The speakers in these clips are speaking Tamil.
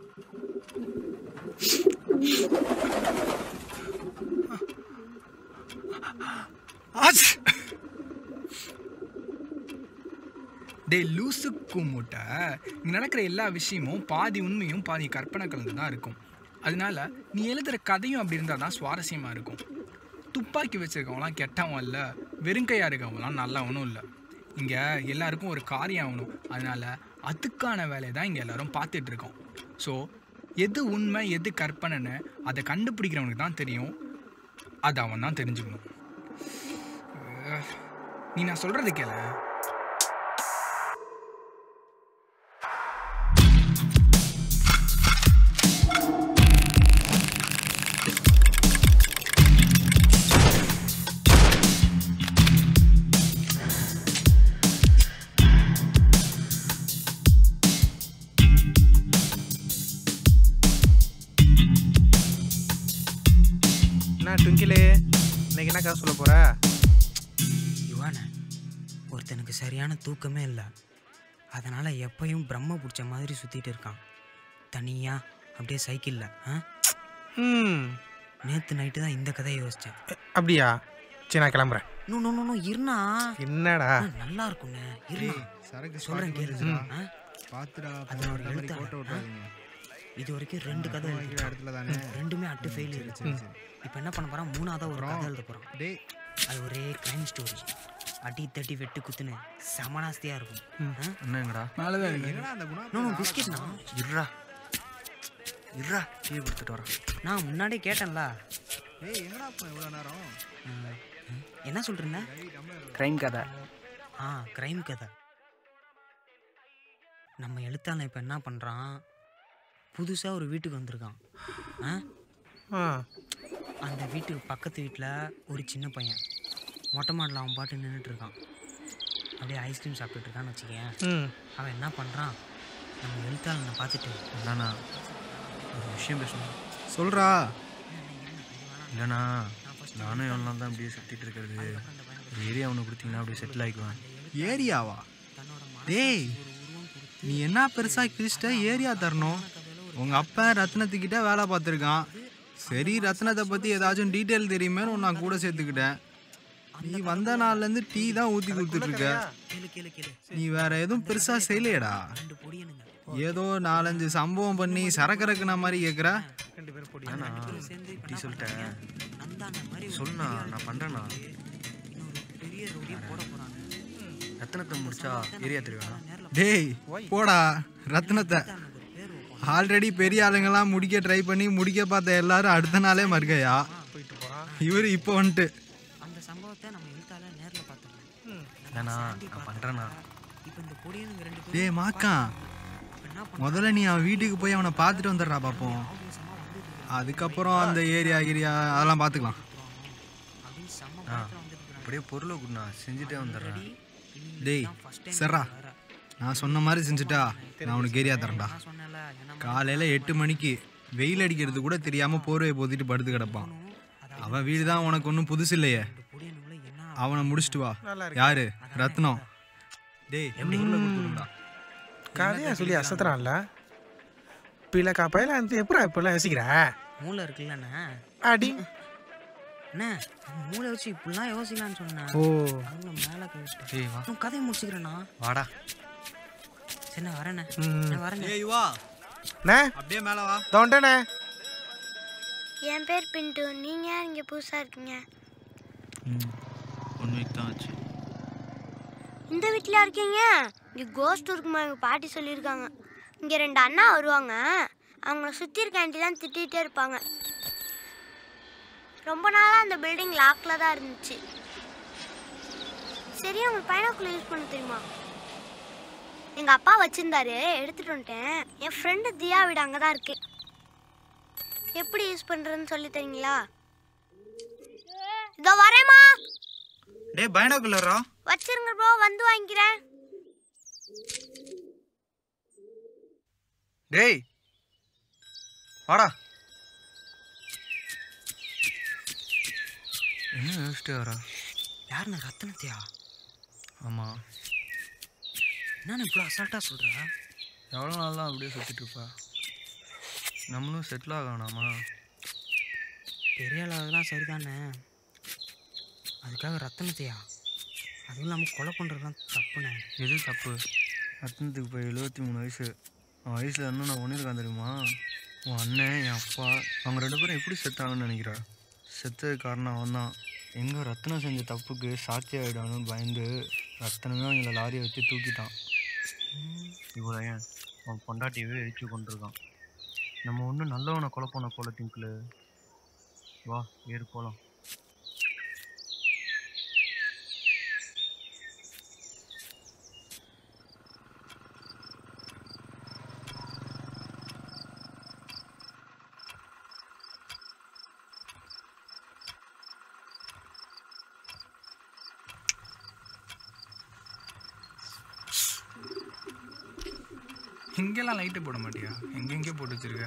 ஆச்சு டேய் லூசு கும்முட்டை இங்கே நடக்கிற எல்லா விஷயமும் பாதி உண்மையும் பாதி கற்பனை கலந்து தான் இருக்கும் அதனால நீ எழுதுகிற கதையும் அப்படி இருந்தால் தான் சுவாரஸ்யமாக இருக்கும் துப்பாக்கி வச்சிருக்கவங்களாம் கெட்டவன் இல்லை வெறுங்கையாக இருக்கவங்களாம் நல்லவனும் இல்லை இங்கே எல்லாருக்கும் ஒரு காரியம் ஆகணும் அதனால அதுக்கான வேலையை தான் இங்கே எல்லாரும் பார்த்துட்டு இருக்கோம் ஸோ எது உண்மை எது கற்பனைன்னு அதை கண்டுபிடிக்கிறவனுக்கு தான் தெரியும் அதை அவன் தான் தெரிஞ்சுக்கணும் அஹ், நீ நான் சொல்கிறது கேள என்ன டுங்கிலே இன்னைக்கு என்ன கதை சொல்ல போற யுவான ஒருத்தனுக்கு சரியான தூக்கமே இல்லை அதனால் எப்பயும் பிரம்ம பிடிச்ச மாதிரி சுற்றிட்டு இருக்கான் தனியாக அப்படியே சைக்கிளில் ஆ ம் நேற்று நைட்டு தான் இந்த கதையை யோசித்தேன் அப்படியா சரி நான் கிளம்புறேன் நோ நோ நோ, நோ இருண்ணா என்னடா ஆ, நல்லா இருக்கும்ண்ணே இருண்ணா சரக்கு சொல்கிறேன் கேளு ஆ பாத்துடா அது ஒரு மாதிரி எழுத்தாளர். போட்டோ விட்டுறாதீங்க இது வரைக்கும் ரெண்டு கதை வைக்கிற எழுதிருக்கான். இடத்துல தானே ரெண்டுமே அட்டு ஃபெயில் சரி சரி சரி இப்போ என்ன பண்ண போகிறான் மூணாவதாக ஒரு கதை எழுத போகிறான் டேய் அது ஒரே கிரைம் ஸ்டோரி அடி தட்டி வெட்டு குத்துன்னு சமனாஸ்தியாக இருக்கும் ஆ? என்னங்கடா மேலே தான் இருக்கு என்னடா அந்த குணா நோ நோ பிஸ்கெட்ண்ணா இருடா இருடா டீ கொடுத்துட்டு வரேன் நான் முன்னாடியே கேட்டேன்ல ஏய் எங்கடா இப்போ இவ்வளோ நேரம் ஆ, ஆ. என்ன சொல்கிறேன் க்ரைம் கதை ஆ கிரைம் கதை நம்ம எழுத்தாளன் இப்போ என்ன பண்ணுறான் புதுசாக ஒரு வீட்டுக்கு வந்திருக்கான் ஆ ஆ அந்த வீட்டுக்கு பக்கத்து வீட்டில் ஒரு சின்ன பையன் மொட்டை மாடில் அவன் பாட்டு நின்றுட்டு இருக்கான் அப்படியே ஐஸ்கிரீம் சாப்பிட்டுட்டு இருக்கான்னு வச்சுக்கேன் ம் அவன் என்ன பண்ணுறான் நம்ம எழுத்தாளனை பார்த்துட்டு இல்லைண்ணா ஒரு விஷயம் பேசணும் சொல்றா இல்லைண்ணா நானும் எவ்வளோ நாள் தான் அப்படியே சுற்றிட்டு இருக்கிறது ஒரு ஏரியா ஒன்று கொடுத்தீங்கன்னா அப்படியே செட்டில் ஆகிக்குவேன் ஏரியாவா டேய் நீ என்ன பெருசா கிழிச்சிட்ட ஏரியா தரணும் உங்க அப்பா ரத்னத்துக்கிட்ட வேலை பார்த்துருக்கான் சரி ரத்னத்தை பத்தி ஏதாச்சும் டீட்டெயில் தெரியுமேன்னு நான் கூட சேர்த்துக்கிட்டேன் நீ வந்த நாள்ல இருந்து டீ தான் ஊத்தி கொடுத்துட்டு இருக்க கேளு கேளு கேளு நீ வேற எதுவும் பெருசா செய்யலையேடா ரெண்டு பொடியனுங்க ஏதோ நாலஞ்சு சம்பவம் பண்ணி சரக்கு இறக்குன மாதிரி கேக்குற ரெண்டு பேரும் போடி ஏண்ணா சேர்ந்து இப்ப இப்படி என்ன சொல்லிட்டேன் பண்றாங்க? நந்தாண்ட மாதிரி ஒரு சொல்லுண்ணா பெரிய நான் பண்ணுறேண்ணா இன்னொரு பெரிய ரோடியை போட போகிறாங்க ரத்தனத்தை முடிச்சா ஏரியா தெரியுமா டேய் போடா ரத்னத்தை ஒரு பேர் வைப்பாங்க ஆல்ரெடி பெரிய ஆளுங்கெல்லாம் முடிக்க ட்ரை பண்ணி முடிக்க பார்த்த எல்லாரும் அடுத்த நாளே மறுகையா போயிட்டு போறான் இவர் இப்போ வந்துட்டு அந்த சம்பவத்தை நம்ம எழுத்தால நேரில் பார்த்துருக்கோம் ஏண்ணா நான் பண்ணுறேண்ணா இப்போ இந்த பொடியனுங்க ரெண்டு பேரும் டேய் மாக்கா இப்ப என்ன பண்ண முதல்ல நீ அவன் வீட்டுக்கு போய் அவனை பார்த்துட்டு வந்துடுறா பார்ப்போம் ஆவேசமா வந்துட்டு அதுக்கப்புறம் அந்த ஏரியா கிரியா அதெல்லாம் பார்த்துக்கலாம் அப்படின்னு செம்ம ஆ பயத்துல வந்துட்டு இருக்காங்க. அப்படியே பொருளை கொடுண்ணா செஞ்சுட்டே வந்துடுறேன் இன்னைக்கு டேய் தான் first time சரிடா வேற. நான் சொன்ன மாதிரி செஞ்சுட்டா நான் உனக்கு ஏரியா தரேன்டா நான் சொன்னேன்ல என்ன காலையில் எட்டு மணிக்கு வெயில் அடிக்கிறது கூட தெரியாமல் போர்வையை போத்திட்டு படுத்து கிடப்பான் அவன் வீடு தான் உனக்கு ஒன்றும் புதுசு இல்லையே இந்த பொடியனுங்களை என்ன அவனை முடிச்சிட்டு வா நல்லா இருக்கு யாரு ரத்னம் டேய் எப்படி உள்ள கொடுத்துருடா கதையா சொல்லி அசத்துறான்ல பிள்ளைக்கா பையில அந்த எப்படா இப்பெல்லாம் யோசிக்கிற மூளை இருக்குல்லண்ணே அடி அண்ணே மூளை வச்சு இப்படிலாம் யோசிக்கலாம்னு சொன்னேன் ஓ அவங்க மேலே கழிச்சிட்டேன் ஏய் வா நான் கதையை முடிச்சுக்கிறேண்ணா வாடா சரி நான் வரேண்ணே ம். நான் வரேண்ணே ஏய் வா அண்ணே அப்படியே மேலே வா தோண்டனே என் பேர் பின்ட்டு நீங்கள் யார் இங்கே புதுசாக இருக்கீங்க ம் ஒன் வீக் தான் ஆச்சு இந்த வீட்டில் இருக்கீங்க இங்கே கோஸ்ட் இருக்குமா எங்கள் பாட்டி சொல்லியிருக்காங்க இங்கே ரெண்டு அண்ணா வருவாங்க அவங்கள சுற்றி இருக்க ஆண்டி தான் திட்டிகிட்டே இருப்பாங்க ரொம்ப நாளாக அந்த பில்டிங் லாக்கில் தான் இருந்துச்சு சரி உங்களுக்கு பைனாக்குள்ள யூஸ் பண்ண தெரியுமா எங்கள் அப்பா வச்சுருந்தாரு எடுத்துகிட்டு வந்துட்டேன் என் ஃப்ரெண்டு தியா வீடு அங்கே தான் இருக்கு எப்படி யூஸ் பண்ணுறதுன்னு சொல்லி தரீங்களா இதோ வரேம்மா டேய் பைனாக்குலரா வச்சிருங்க ப்ரோ வந்து வாங்கிக்கிறேன் டேய் வாடா என்ன யோசிச்சுட்டு வரா யாருண்ணே ரத்தனத்தையா ஆமாம் என்னண்ணே இவ்வளோ அசால்ட்டாக சொல்கிற எவ்வளோ நாள் தான் அப்படியே சுற்றிட்டு இருப்பா நம்மளும் செட்டில் ஆகணாமா பெரிய அளவுலாம் சரிதானே அதுக்காக ரத்தனத்தையா அதுவும் இல்லாமல் கொலை பண்ணுறதுலாம் தப்புண்ணே எது தப்பு ரத்னத்துக்கு இப்போ எழுபத்தி மூணு வயசு அவன் வயசில் இன்னும் நான் ஒன்றிருக்கான் தெரியுமா உன் அண்ணன் என் அப்பா அவங்க ரெண்டு பேரும் எப்படி செத்தாங்கன்னு நினைக்கிற செத்தது காரணம் அவன் தான் எங்கே ரத்னம் செஞ்ச தப்புக்கு சாட்சி ஆகிடான்னு பயந்து ரத்தனமே அவங்கள லாரியை வச்சு தூக்கிட்டான் இவ்வளோ ஏன் அவன் பொண்டாட்டியவே எரிச்சு கொண்டிருக்கான் நம்ம ஒன்றும் நல்லவனை கொலை பண்ண போல திங்கில் வா ஏறு போகலாம் இங்கெல்லாம் லைட்டு போட மாட்டியா எங்கெங்கே போட்டு வச்சிருக்க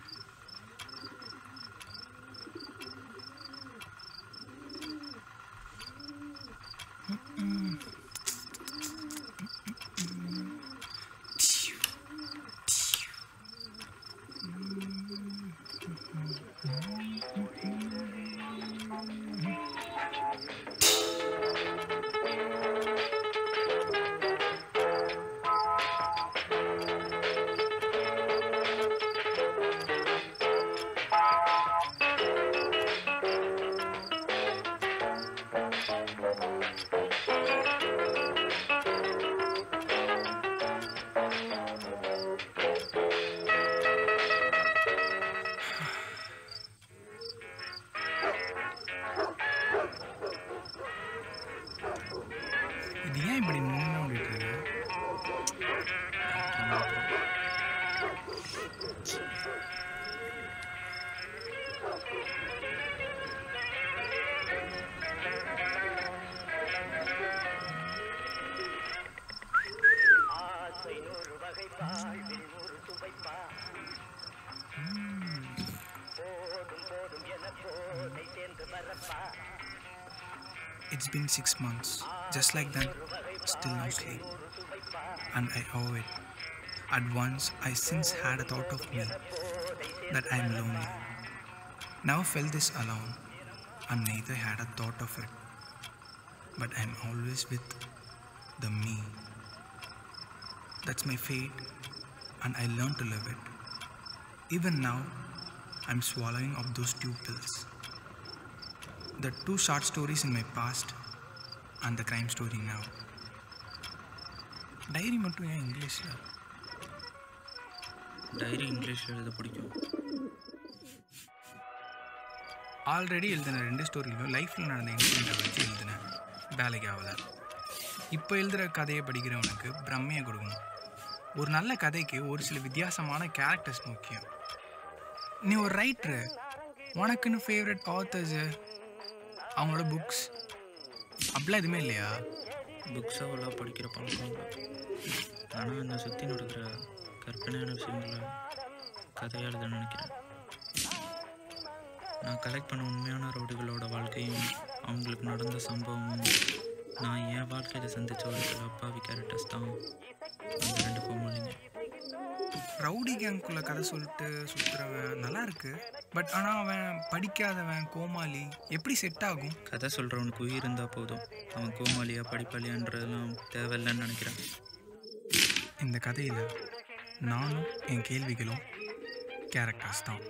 இது ஏன் இப்படி நின்று ஓடிட்டு இருக்கு It's been six months, just like that, still no sleep. And I owe it. At once, I since had a thought of me that I am lonely. Never felt this alone, and neither had a thought of it. But I am always with the me. That's my fate, and I learned to live it. Even now, I'm swallowing up those two pills. The two short stories in my past and the crime story now. Diary மட்டும் ஏன் இங்கிலீஷில் டைரி இங்கிலீஷில் எழுத பிடிக்கும் ஆல்ரெடி எழுதின ரெண்டு ஸ்டோரியிலும் லைஃப்பில் நடந்த இன்சிடெண்ட்டை வச்சு எழுதினேன் வேலைக்கு ஆகலை இப்போ எழுதுகிற கதையை படிக்கிறவனுக்கு பிரம்மையை கொடுக்கணும் ஒரு நல்ல கதைக்கு ஒரு சில வித்தியாசமான கேரக்டர்ஸ் முக்கியம் நீ ஒரு ரைட்ரு உனக்குன்னு ஃபேவரட் ஆத்தர்ஸு அவங்களோட புக்ஸ் அப்படிலாம் எதுவுமே இல்லையா புக்ஸ் அவ்வளோ படிக்கிற பழக்கம் இல்லை ஆனால் என்னை சுற்றி நடக்கிற கற்பனையான விஷயங்களை கதையாக எழுத நினைக்கிறேன் நான் கலெக்ட் பண்ண உண்மையான ரோடுகளோட வாழ்க்கையும் அவங்களுக்கு நடந்த சம்பவமும் நான் என் வாழ்க்கையில் சந்தித்த ஒரு சில அப்பாவி கேரக்டர்ஸ் தான் அந்த ரெண்டு கோமாளிங்க ரவுடி கேங்குள்ள கதை சொல்லிட்டு சுற்றுறவன் நல்லா இருக்கு பட் ஆனால் அவன் படிக்காதவன் கோமாளி எப்படி செட் ஆகும் கதை சொல்கிறவனுக்கு உயிர் இருந்தால் போதும் அவன் கோமாளியா படிப்பாளியான்றதெல்லாம் தேவையில்லைன்னு நினைக்கிறேன் இந்த கதையில் நானும் என் கேள்விகளும் கேரக்டர்ஸ் தான்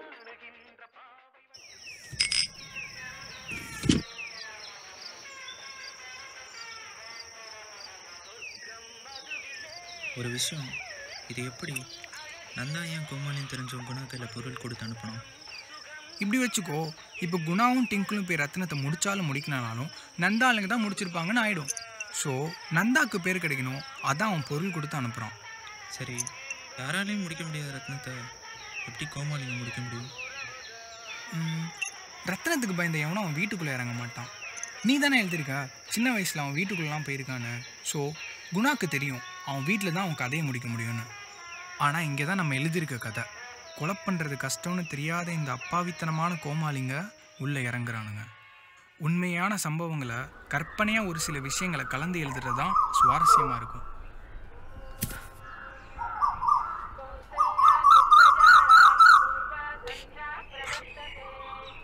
ஒரு விஷயம் இது எப்படி நந்தா ஏன் கோமாளின்னு தெரிஞ்ச குணா கையில் பொருள் கொடுத்து அனுப்பணும் இப்படி வச்சுக்கோ இப்போ குணாவும் டிங்கிளும் போய் ரத்னத்தை முடிச்சாலும் முடிக்கனாலும் நந்தா ஆளுங்க தான் முடிச்சிருப்பாங்கன்னு ஆயிடும் ஸோ நந்தாக்கு பேர் கிடைக்கணும் அதான் அவன் பொருள் கொடுத்து அனுப்புகிறான் சரி யாராலையும் முடிக்க முடியாத ரத்னத்தை எப்படி கோமாளிங்க முடிக்க முடியும் ம், ரத்னத்துக்கு பயந்த எவனும் அவன் வீட்டுக்குள்ளே இறங்க மாட்டான் நீ தானே எழுதியிருக்க சின்ன வயசில் அவன் வீட்டுக்குள்ளெலாம் போயிருக்கான்னு ஸோ குணாக்கு தெரியும் அவன் வீட்டில் தான் அவன் கதையை முடிக்க முடியும்னு ஆனால் இங்கே தான் நம்ம எழுதியிருக்க கதை கொலை பண்ணுறது கஷ்டம்னு தெரியாத இந்த அப்பாவித்தனமான கோமாளிங்க உள்ளே இறங்குறானுங்க உண்மையான சம்பவங்களை கற்பனையாக ஒரு சில விஷயங்களை கலந்து எழுதுறது தான் சுவாரஸ்யமாக இருக்கும்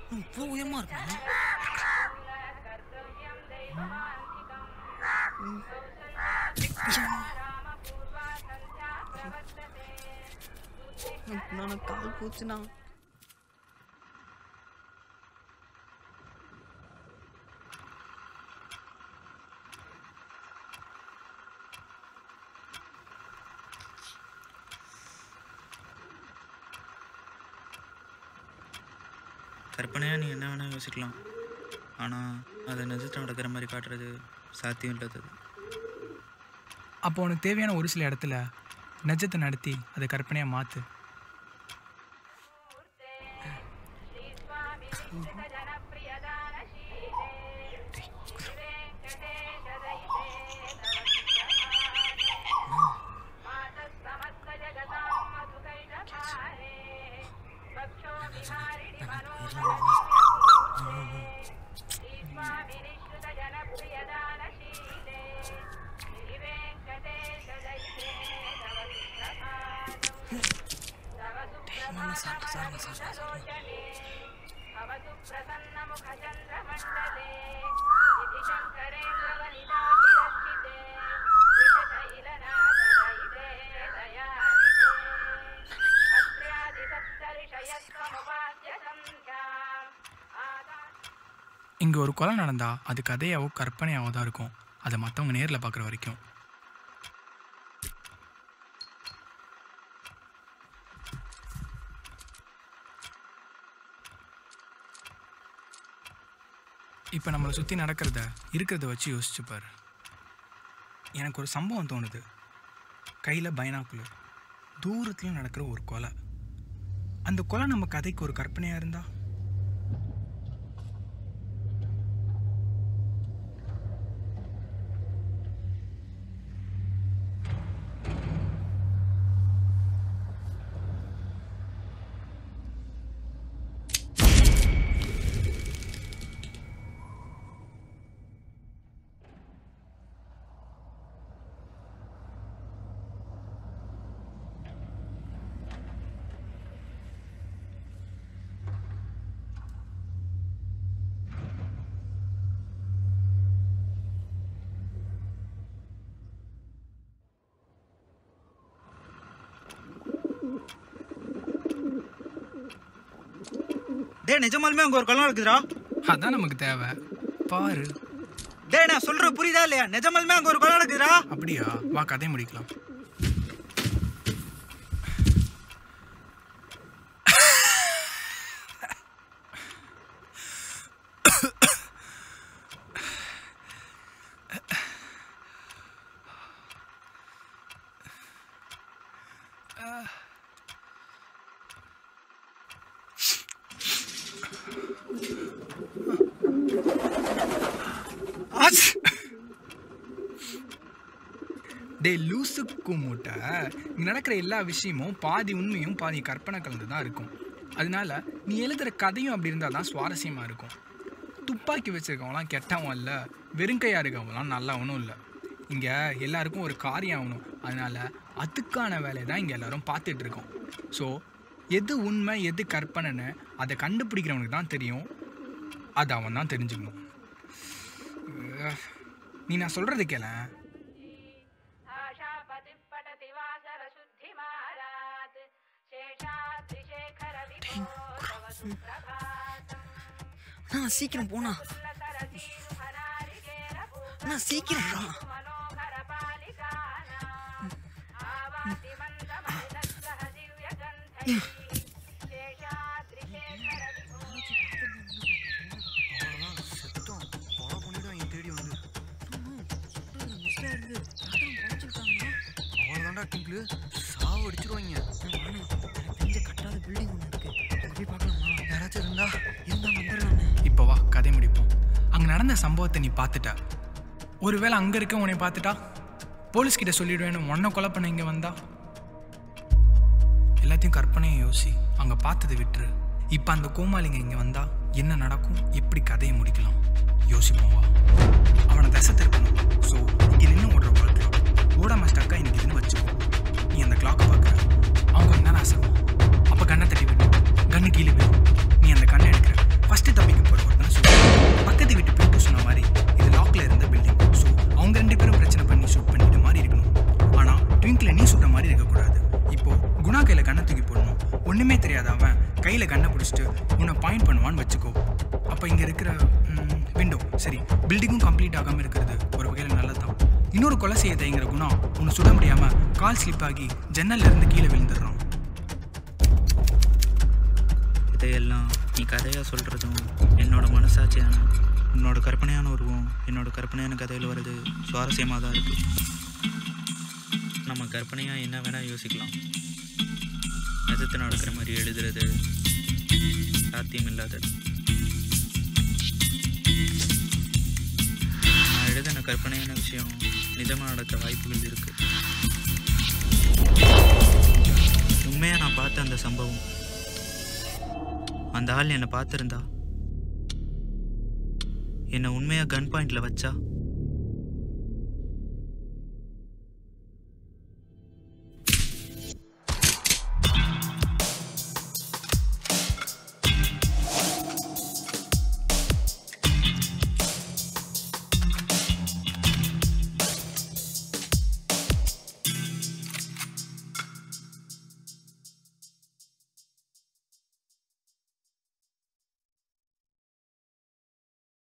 இப்போ உயரமா இருக்கா நான் கால் போச்சுண்ணா கற்பனையாக நீ என்ன வேணால் யோசிக்கலாம் ஆனால் அதை நிஜத்தில் நடக்கிற மாதிரி காட்டுறது சாத்தியம் இல்லாதது அப்போ உனக்கு தேவையான ஒரு சில இடத்துல நிஜத்தை நடத்தி அதை கற்பனையாக மாற்று இங்கே ஒரு கொலை நடந்தா அது கதையாவோ கற்பனையாவோ தான் இருக்கும் அதை மற்றவங்க நேரில் பார்க்குற வரைக்கும் இப்போ நம்மளை சுற்றி நடக்கிறத இருக்கிறத வச்சு யோசிச்சு பாரு எனக்கு ஒரு சம்பவம் தோணுது கையில் பைனாக்குலர் தூரத்தில் நடக்கிற ஒரு கொலை அந்த கொலை நம்ம கதைக்கு ஒரு கற்பனையாக இருந்தா டேய் நிஜமாலுமே அங்கே ஒரு கொலை இருக்குதுடா அதான் நமக்கு தேவை பாரு டேய் நான் சொல்ற புரியுதா இல்லையா நிஜமாலுமே அங்கே ஒரு கொலை நடக்குதுடா அப்படியா வா கதை முடிக்கலாம் ஆச்! டேய் லூசு கூமுட்டை இங்கே நடக்கிற எல்லா விஷயமும் பாதி உண்மையும் பாதி கற்பனை கலந்து தான் இருக்கும் அதனால நீ எழுதுகிற கதையும் அப்படி இருந்தால் தான் சுவாரஸ்யமாக இருக்கும் துப்பாக்கி வச்சிருக்கவங்களாம் கெட்டவன் இல்லை வெறுங்கையாக இருக்கவங்களாம் நல்லவனும் இல்லை இங்கே எல்லாருக்கும் ஒரு காரியம் ஆகணும் அதனால அதுக்கான வேலையை தான் இங்கே எல்லாரும் பார்த்துட்டு இருக்கோம் ஸோ எது உண்மை எது கற்பனைன்னு அதை கண்டுபிடிக்கிறவனுக்கு தான் தெரியும் அது அவன் தான் தெரிஞ்சுக்கணும் அஹ், நீ நான் சொல்கிறது கேள அண்ணா சீக்கிரம் போனா அண்ணா சீக்கிரம் போனா செத்தோம் கொலை பண்ணிட்டு என் தேடி வந்து அவ்வளோதான்டா டிங்கிள் சாவு அடிச்சிருவாங்க தெரிஞ்ச கட்டாத பில்டிங் ஒன்று இருக்கு அங்க போய் பார்க்கலாமா யாராச்சும் இருந்தா இருந்தா வந்துடலாண்ணே இப்போ வா கதை முடிப்போம் அங்கே நடந்த சம்பவத்தை நீ பார்த்துட்ட ஒருவேளை அங்கே இருக்க உன்னை பார்த்துட்டா போலீஸ் கிட்ட சொல்லிடுவேன்னு உன்னை கொலை பண்ண இங்கே வந்தா எல்லாத்தையும் கற்பனையை யோசி அங்கே பார்த்ததை விட்டுரு இப்போ அந்த கோமாளிங்க இங்கே வந்தா என்ன நடக்கும் எப்படி கதையை முடிக்கலாம் யோசிப்போம் வா அவனை தசை திருப்பணும் ஸோ இங்கே நின்று ஓடுற வாழ்க்கை ஓடாம ஸ்டக்காக இன்னைக்கு இதுன்னு வச்சுக்கோ நீ அந்த கிளாக்கை பார்க்குற அவன் கொஞ்ச நேரம் அசைவான் அப்போ கண்ணை தட்டி விடும் கண்ணு கீழே விடும் நீ அந்த கண்ணை எடுக்கிற ஃபஸ்ட் ஒன்றுமே தெரியாத அவன் கையில் கண்ணை பிடிச்சிட்டு உன்னை பாயிண்ட் பண்ணுவான்னு வச்சுக்கோ அப்போ இங்கே இருக்கிற விண்டோ சரி பில்டிங்கும் கம்ப்ளீட் ஆகாமல் இருக்கிறது ஒரு வகையில் நல்லது தான் இன்னொரு கொலை செய்ய தயங்குற குணம் உன்னை சுட முடியாமல் கால் ஸ்லிப் ஆகி ஜன்னல்ல இருந்து கீழே விழுந்துடுறான் இதையெல்லாம் நீ கதையாக சொல்கிறதும் என்னோட மனசாட்சியான உன்னோட கற்பனையான உருவம் என்னோட கற்பனையான கதையில் வர்றது சுவாரஸ்யமாக தான் இருக்குது நம்ம கற்பனையாக என்ன வேணால் யோசிக்கலாம் நிஜத்து நடக்கிற மாதிரி எழுதுறது சாத்தியம் இல்லாதது நான் எழுதின கற்பனையான விஷயம் நிஜமாக நடக்க வாய்ப்புகள் இருக்கு உண்மையாக நான் பார்த்த அந்த சம்பவம் அந்த ஆள் என்னை பார்த்துருந்தா என்னை உண்மையாக கன் பாயிண்டில் வச்சா